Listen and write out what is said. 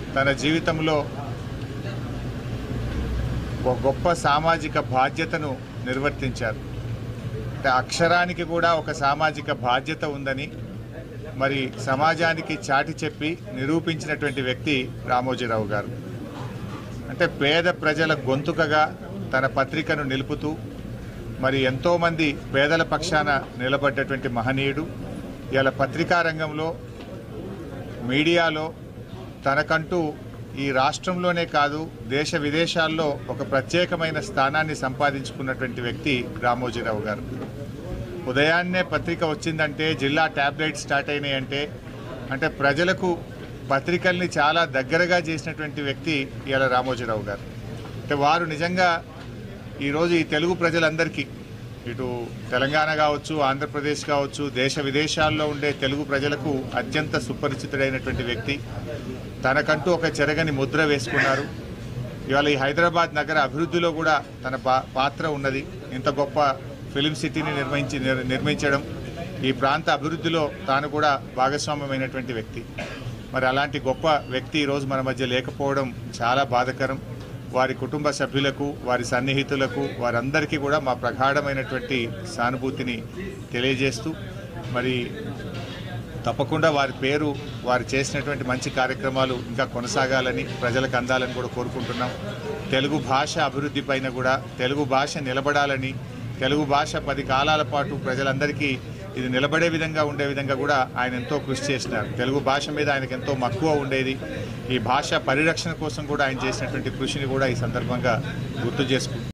తన జీవితంలో ఒక గొప్ప సామాజిక బాధ్యతను నిర్వర్తించారు అంటే అక్షరానికి కూడా ఒక సామాజిక బాధ్యత ఉందని మరి సమాజానికి చాటి చెప్పి నిరూపించినటువంటి వ్యక్తి రామోజీరావు గారు అంటే పేద ప్రజల గొంతుకగా తన పత్రికను నిలుపుతూ మరి ఎంతోమంది పేదల పక్షాన నిలబడ్డటువంటి మహనీయుడు ఇలా పత్రికా రంగంలో మీడియాలో తనకంటూ ఈ రాష్ట్రంలోనే కాదు దేశ విదేశాల్లో ఒక ప్రత్యేకమైన స్థానాన్ని సంపాదించుకున్నటువంటి వ్యక్తి రామోజీరావు గారు ఉదయాన్నే పత్రిక వచ్చిందంటే జిల్లా ట్యాబ్లెట్ స్టార్ట్ అయినాయంటే అంటే ప్రజలకు పత్రికల్ని చాలా దగ్గరగా చేసినటువంటి వ్యక్తి ఇవాళ రామోజీరావు గారు అంటే వారు నిజంగా ఈరోజు ఈ తెలుగు ప్రజలందరికీ ఇటు తెలంగాణ కావచ్చు ఆంధ్రప్రదేశ్ కావచ్చు దేశ విదేశాల్లో ఉండే తెలుగు ప్రజలకు అత్యంత సుపరిచితుడైనటువంటి వ్యక్తి తనకంటూ ఒక చెరగని ముద్ర వేసుకున్నారు ఇవాళ ఈ హైదరాబాద్ నగర అభివృద్ధిలో కూడా తన పా- పాత్ర ఉన్నది ఇంత గొప్ప ఫిలిం సిటీని నిర్మించి నిర్- నిర్మించడం ఈ ప్రాంత అభివృద్ధిలో తాను కూడా భాగస్వామ్యమైనటువంటి వ్యక్తి మరి అలాంటి గొప్ప వ్యక్తి ఈరోజు మన మధ్య లేకపోవడం చాలా బాధకరం వారి కుటుంబ సభ్యులకు వారి సన్నిహితులకు వారందరికీ కూడా మా ప్రగాఢమైనటువంటి సానుభూతిని తెలియజేస్తూ మరి తప్పకుండా వారి పేరు వారు చేసినటువంటి మంచి కార్యక్రమాలు ఇంకా కొనసాగాలని ప్రజలకు అందాలని కూడా కోరుకుంటున్నాం తెలుగు భాష అభివృద్ధి పైన కూడా తెలుగు భాష నిలబడాలని తెలుగు భాష పది కాలాల పాటు ప్రజలందరికీ ఇది నిలబడే విధంగా ఉండే విధంగా కూడా ఆయన ఎంతో కృషి చేసినారు తెలుగు భాష మీద ఆయనకు ఎంతో మక్కువ ఉండేది ఈ భాష పరిరక్షణ కోసం కూడా ఆయన చేసినటువంటి కృషిని కూడా ఈ సందర్భంగా గుర్తు చేసుకుంటున్నాం